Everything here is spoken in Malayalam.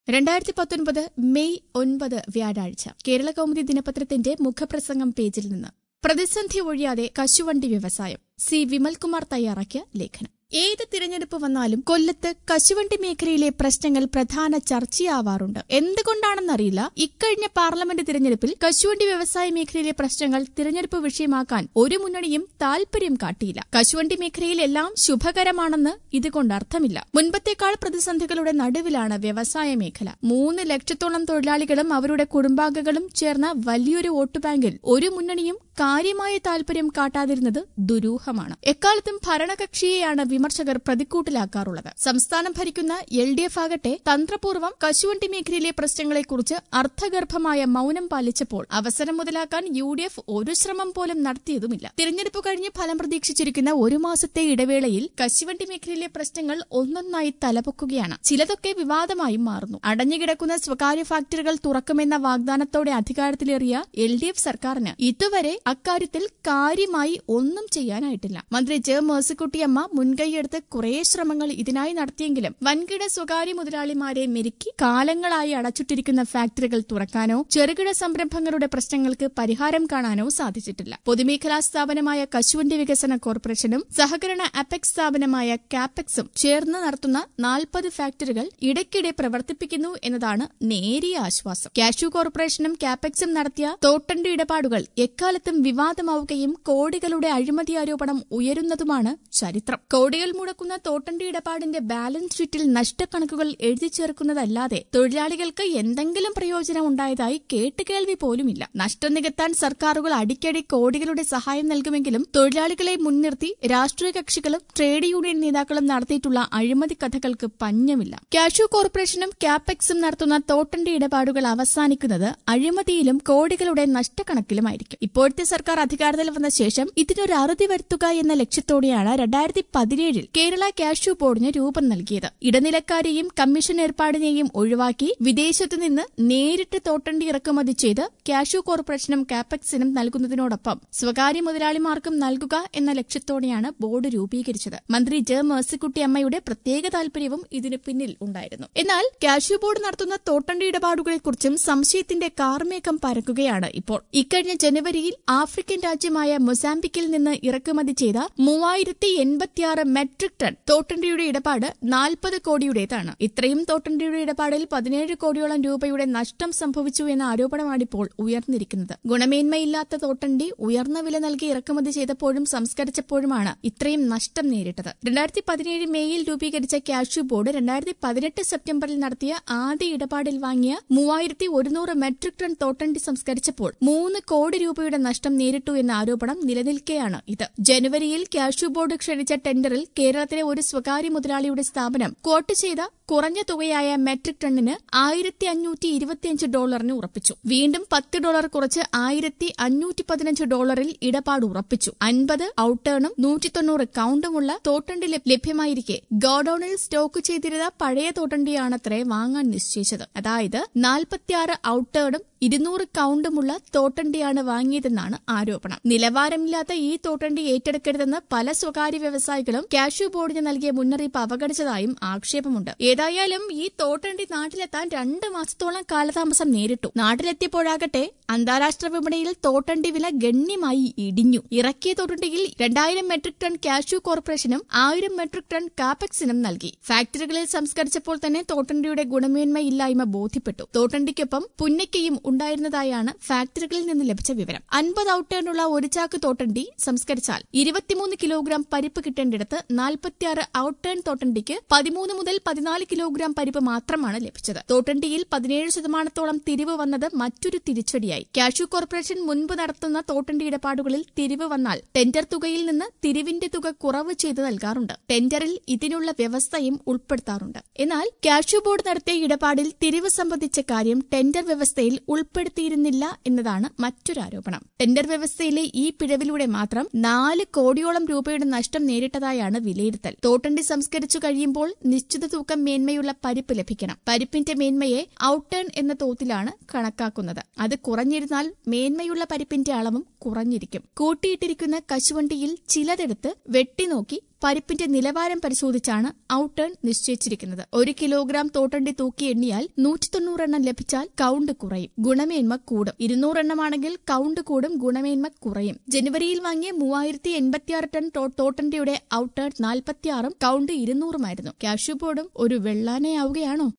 രണ്ടായിരത്തി പത്തൊൻപത് മെയ് ഒൻപത് വ്യാഴാഴ്ച കേരള കൗമുദി ദിനപത്രത്തിന്റെ മുഖപ്രസംഗം പേജിൽ നിന്ന് പ്രതിസന്ധി ഒഴിയാതെ കശുവണ്ടി വ്യവസായം സി വിമൽകുമാർ തയ്യാറാക്കിയ ലേഖനം ഏത് തിരഞ്ഞെടുപ്പ് വന്നാലും കൊല്ലത്ത് കശുവണ്ടി മേഖലയിലെ പ്രശ്നങ്ങൾ പ്രധാന ചർച്ചയാവാറുണ്ട് എന്തുകൊണ്ടാണെന്നറിയില്ല ഇക്കഴിഞ്ഞ പാർലമെന്റ് തിരഞ്ഞെടുപ്പിൽ കശുവണ്ടി വ്യവസായ മേഖലയിലെ പ്രശ്നങ്ങൾ തിരഞ്ഞെടുപ്പ് വിഷയമാക്കാൻ ഒരു മുന്നണിയും താൽപര്യം കാട്ടിയില്ല കശുവണ്ടി മേഖലയിൽ എല്ലാം ശുഭകരമാണെന്ന് ഇതുകൊണ്ട് അർത്ഥമില്ല മുൻപത്തേക്കാൾ പ്രതിസന്ധികളുടെ നടുവിലാണ് വ്യവസായ മേഖല മൂന്ന് ലക്ഷത്തോളം തൊഴിലാളികളും അവരുടെ കുടുംബാംഗങ്ങളും ചേർന്ന വലിയൊരു വോട്ട് ബാങ്കിൽ ഒരു മുന്നണിയും കാര്യമായ താൽപര്യം കാട്ടാതിരുന്നത് ദുരൂഹമാണ് എക്കാലത്തും ഭരണകക്ഷിയെയാണ് വിമർശകർ പ്രതിക്കൂട്ടിലാക്കാറുള്ളത് സംസ്ഥാനം ഭരിക്കുന്ന എൽ ഡി എഫ് ആകട്ടെ തന്ത്രപൂർവ്വം കശുവണ്ടി മേഖലയിലെ പ്രശ്നങ്ങളെക്കുറിച്ച് അർത്ഥഗർഭമായ മൌനം പാലിച്ചപ്പോൾ അവസരം മുതലാക്കാൻ യു ഡി എഫ് ഒരു ശ്രമം പോലും നടത്തിയതുമില്ല തിരഞ്ഞെടുപ്പ് കഴിഞ്ഞ് ഫലം പ്രതീക്ഷിച്ചിരിക്കുന്ന ഒരു മാസത്തെ ഇടവേളയിൽ കശുവണ്ടി മേഖലയിലെ പ്രശ്നങ്ങൾ ഒന്നൊന്നായി തലപൊക്കുകയാണ് ചിലതൊക്കെ വിവാദമായും മാറുന്നു അടഞ്ഞുകിടക്കുന്ന സ്വകാര്യ ഫാക്ടറികൾ തുറക്കുമെന്ന വാഗ്ദാനത്തോടെ അധികാരത്തിലേറിയ എൽ ഡി എഫ് സർക്കാരിന് ഇതുവരെ അക്കാര്യത്തിൽ കാര്യമായി ഒന്നും ചെയ്യാനായിട്ടില്ല മന്ത്രി ജെ മേഴ്സിക്കുട്ടിയമ്മ മുൻകൈയെടുത്ത് കുറേ ശ്രമങ്ങൾ ഇതിനായി നടത്തിയെങ്കിലും വൻകിട സ്വകാര്യ മുതലാളിമാരെ മെരുക്കി കാലങ്ങളായി അടച്ചിട്ടിരിക്കുന്ന ഫാക്ടറികൾ തുറക്കാനോ ചെറുകിട സംരംഭങ്ങളുടെ പ്രശ്നങ്ങൾക്ക് പരിഹാരം കാണാനോ സാധിച്ചിട്ടില്ല പൊതുമേഖലാ സ്ഥാപനമായ കശുവണ്ടി വികസന കോർപ്പറേഷനും സഹകരണ അപെക്സ് സ്ഥാപനമായ കാപെക്സും ചേർന്ന് നടത്തുന്ന നാൽപ്പത് ഫാക്ടറികൾ ഇടയ്ക്കിടെ പ്രവർത്തിപ്പിക്കുന്നു എന്നതാണ് നേരിയ ആശ്വാസം കാഷ്യൂ കോർപ്പറേഷനും കാപെക്സും നടത്തിയ തോട്ടണ്ടി ഇടപാടുകൾ എക്കാലത്തും വിവാദമാവുകയും കോടികളുടെ അഴിമതി ആരോപണം ഉയരുന്നതുമാണ് ചരിത്രം കോടികൾ മുടക്കുന്ന തോട്ടണ്ടി ഇടപാടിന്റെ ബാലൻസ് ഷീറ്റിൽ നഷ്ടക്കണക്കുകൾ എഴുതി ചേർക്കുന്നതല്ലാതെ തൊഴിലാളികൾക്ക് എന്തെങ്കിലും പ്രയോജനം ഉണ്ടായതായി കേട്ടുകേൾവി പോലുമില്ല നഷ്ടം നികത്താൻ സർക്കാരുകൾ അടിക്കടി കോടികളുടെ സഹായം നൽകുമെങ്കിലും തൊഴിലാളികളെ മുൻനിർത്തി രാഷ്ട്രീയ കക്ഷികളും ട്രേഡ് യൂണിയൻ നേതാക്കളും നടത്തിയിട്ടുള്ള അഴിമതി കഥകൾക്ക് പഞ്ഞമില്ല കാഷ്യൂ കോർപ്പറേഷനും കാപെക്സും നടത്തുന്ന തോട്ടണ്ടി ഇടപാടുകൾ അവസാനിക്കുന്നത് അഴിമതിയിലും കോടികളുടെ നഷ്ടക്കണക്കിലുമായിരിക്കും ഇപ്പോഴത്തെ സർക്കാർ അധികാരത്തിൽ വന്ന ശേഷം ഇതിനൊരു അറുതി വരുത്തുക എന്ന ലക്ഷ്യത്തോടെയാണ് രണ്ടായിരത്തി പതിനേഴിൽ കേരള കാഷ്യൂ ബോർഡിന് രൂപം നൽകിയത് ഇടനിലക്കാരെയും കമ്മീഷൻ ഏർപ്പാടിനെയും ഒഴിവാക്കി വിദേശത്തു നിന്ന് നേരിട്ട് തോട്ടണ്ടി ഇറക്കുമതി ചെയ്ത് കാഷ്യൂ കോർപ്പറേഷനും കാപെക്സിനും നൽകുന്നതിനോടൊപ്പം സ്വകാര്യ മുതലാളിമാർക്കും നൽകുക എന്ന ലക്ഷ്യത്തോടെയാണ് ബോർഡ് രൂപീകരിച്ചത് മന്ത്രി ജെ മേഴ്സിക്കുട്ടി അമ്മയുടെ പ്രത്യേക താൽപര്യവും ഇതിന് പിന്നിൽ ഉണ്ടായിരുന്നു എന്നാൽ കാഷ്യൂ ബോർഡ് നടത്തുന്ന തോട്ടണ്ടി ഇടപാടുകളെക്കുറിച്ചും സംശയത്തിന്റെ കാർമേഘം പരക്കുകയാണ് ഇപ്പോൾ ഇക്കഴിഞ്ഞ ജനുവരിയിൽ ആഫ്രിക്കൻ രാജ്യമായ മൊസാംബിക്കിൽ നിന്ന് ഇറക്കുമതി ചെയ്ത മൂവായിരത്തി എൺപത്തിയാറ് മെട്രിക് ടൺ തോട്ടണ്ടിയുടെ ഇടപാട് നാൽപ്പത് കോടിയുടേതാണ് ഇത്രയും തോട്ടണ്ടിയുടെ ഇടപാടിൽ പതിനേഴ് കോടിയോളം രൂപയുടെ നഷ്ടം സംഭവിച്ചു എന്ന ആരോപണമാണിപ്പോൾ ഉയർന്നിരിക്കുന്നത് ഗുണമേന്മയില്ലാത്ത തോട്ടണ്ടി ഉയർന്ന വില നൽകി ഇറക്കുമതി ചെയ്തപ്പോഴും സംസ്കരിച്ചപ്പോഴുമാണ് ഇത്രയും നഷ്ടം നേരിട്ടത് രണ്ടായിരത്തി പതിനേഴ് മേയിൽ രൂപീകരിച്ച കാഷ്യൂ ബോർഡ് രണ്ടായിരത്തി പതിനെട്ട് സെപ്റ്റംബറിൽ നടത്തിയ ആദ്യ ഇടപാടിൽ വാങ്ങിയ മൂവായിരത്തി ഒരുന്നൂറ് മെട്രിക് ടൺ തോട്ടണ്ടി സംസ്കരിച്ചപ്പോൾ മൂന്ന് കോടി രൂപയുടെ നഷ്ടം നേരിട്ടു എന്ന ആരോപണം നിലനിൽക്കെയാണ് ഇത് ജനുവരിയിൽ കാഷ്യൂ ബോർഡ് ക്ഷണിച്ച ടെൻഡറിൽ കേരളത്തിലെ ഒരു സ്വകാര്യ മുതലാളിയുടെ സ്ഥാപനം കോട്ട് ചെയ്ത കുറഞ്ഞ തുകയായ മെട്രിക് ടണ്ണിന് ആയിരത്തി അഞ്ഞൂറ്റി ഇരുപത്തിയഞ്ച് ഡോളറിന് ഉറപ്പിച്ചു വീണ്ടും പത്ത് ഡോളർ കുറച്ച് ആയിരത്തി അഞ്ഞൂറ്റി പതിനഞ്ച് ഡോളറിൽ ഇടപാട് ഉറപ്പിച്ചു അൻപത് ഔട്ടേണും നൂറ്റി തൊണ്ണൂറ് കൌണ്ടുമുള്ള തോട്ടണ്ടി ലഭ്യമായിരിക്കെ ഗോഡൌണിൽ സ്റ്റോക്ക് ചെയ്തിരുന്ന പഴയ തോട്ടണ്ടിയാണത്രേ വാങ്ങാൻ നിശ്ചയിച്ചത് അതായത് നാൽപ്പത്തിയാറ് ഔട്ടേണും ഇരുന്നൂറ് കൌണ്ടുമുള്ള തോട്ടണ്ടിയാണ് വാങ്ങിയതെന്നാണ് ആരോപണം നിലവാരമില്ലാത്ത ഈ തോട്ടണ്ടി ഏറ്റെടുക്കരുതെന്ന് പല സ്വകാര്യ വ്യവസായികളും കാഷ്യൂ ബോർഡിന് നൽകിയ മുന്നറിയിപ്പ് അവഗണിച്ചതായും ആക്ഷേപമുണ്ട് ഏതായാലും ഈ തോട്ടണ്ടി നാട്ടിലെത്താൻ രണ്ട് മാസത്തോളം കാലതാമസം നേരിട്ടു നാട്ടിലെത്തിയപ്പോഴാകട്ടെ അന്താരാഷ്ട്ര വിപണിയിൽ തോട്ടണ്ടി വില ഗണ്യമായി ഇടിഞ്ഞു ഇറക്കിയ തോട്ടണ്ടിയിൽ രണ്ടായിരം മെട്രിക് ടൺ കാഷ്യൂ കോർപ്പറേഷനും ആയിരം മെട്രിക് ടൺ കാപെക്സിനും നൽകി ഫാക്ടറികളിൽ സംസ്കരിച്ചപ്പോൾ തന്നെ തോട്ടണ്ടിയുടെ ഗുണമേന്മയില്ലായ്മ ബോധ്യപ്പെട്ടു തോട്ടണ്ടിക്കൊപ്പം പുന്നയ്ക്കയും ഉണ്ടായിരുന്നതായാണ് ഫാക്ടറികളിൽ നിന്ന് ലഭിച്ച വിവരം അൻപത് ഔട്ടേണുള്ള ഒരു ചാക്ക് തോട്ടണ്ടി സംസ്കരിച്ചാൽ ഇരുപത്തിമൂന്ന് കിലോഗ്രാം പരിപ്പ് കിട്ടേണ്ടിടത്ത് നാൽപ്പത്തിയാറ് ഔട്ടേൺ തോട്ടണ്ടിക്ക് പതിമൂന്ന് മുതൽ പതിനാല് കിലോഗ്രാം പരിപ്പ് മാത്രമാണ് ലഭിച്ചത് തോട്ടണ്ടിയിൽ പതിനേഴ് ശതമാനത്തോളം തിരിവ് വന്നത് മറ്റൊരു തിരിച്ചടിയായി കാഷ്യൂ കോർപ്പറേഷൻ മുൻപ് നടത്തുന്ന തോട്ടണ്ടി ഇടപാടുകളിൽ തിരിവ് വന്നാൽ ടെൻഡർ തുകയിൽ നിന്ന് തിരിവിന്റെ തുക കുറവ് ചെയ്ത് നൽകാറുണ്ട് ടെൻഡറിൽ ഇതിനുള്ള വ്യവസ്ഥയും ഉൾപ്പെടുത്താറുണ്ട് എന്നാൽ കാഷ്യൂ ബോർഡ് നടത്തിയ ഇടപാടിൽ തിരിവ് സംബന്ധിച്ച കാര്യം ടെൻഡർ വ്യവസ്ഥയിൽ ഉൾപ്പെടുത്തിയിരുന്നില്ല എന്നതാണ് മറ്റൊരു ആരോപണം ടെൻഡർ വ്യവസ്ഥയിലെ ഈ പിഴവിലൂടെ മാത്രം നാല് കോടിയോളം രൂപയുടെ നഷ്ടം നേരിട്ടതായാണ് വിലയിരുത്തൽ തോട്ടണ്ടി സംസ്കരിച്ചു കഴിയുമ്പോൾ നിശ്ചിത തൂക്കം മേന്മയുള്ള പരിപ്പ് ലഭിക്കണം പരിപ്പിന്റെ മേന്മയെ ഔട്ടേൺ എന്ന തോതിലാണ് കണക്കാക്കുന്നത് അത് കുറഞ്ഞിരുന്നാൽ മേന്മയുള്ള പരിപ്പിന്റെ അളവും കുറഞ്ഞിരിക്കും കൂട്ടിയിട്ടിരിക്കുന്ന കശുവണ്ടിയിൽ ചിലതെടുത്ത് വെട്ടിനോക്കി പരിപ്പിന്റെ നിലവാരം പരിശോധിച്ചാണ് ഔട്ട് ടേൺ നിശ്ചയിച്ചിരിക്കുന്നത് ഒരു കിലോഗ്രാം തോട്ടണ്ടി തൂക്കി എണ്ണിയാൽ നൂറ്റി തൊണ്ണൂറെണ്ണം ലഭിച്ചാൽ കൌണ്ട് കുറയും ഗുണമേന്മ കൂടും ഇരുന്നൂറെണ്ണമാണെങ്കിൽ കൌണ്ട് കൂടും ഗുണമേന്മ കുറയും ജനുവരിയിൽ വാങ്ങിയ മൂവായിരത്തി എൺപത്തിയാറ് ടൺ തോ- തോട്ടണ്ടിയുടെ ഔട്ട് ടേൺ നാൽപ്പത്തിയാറും കൌണ്ട് ഇരുന്നൂറുമായിരുന്നു കാഷ്യൂ ബോർഡും ഒരു വെള്ളാനയാവുകയാണോ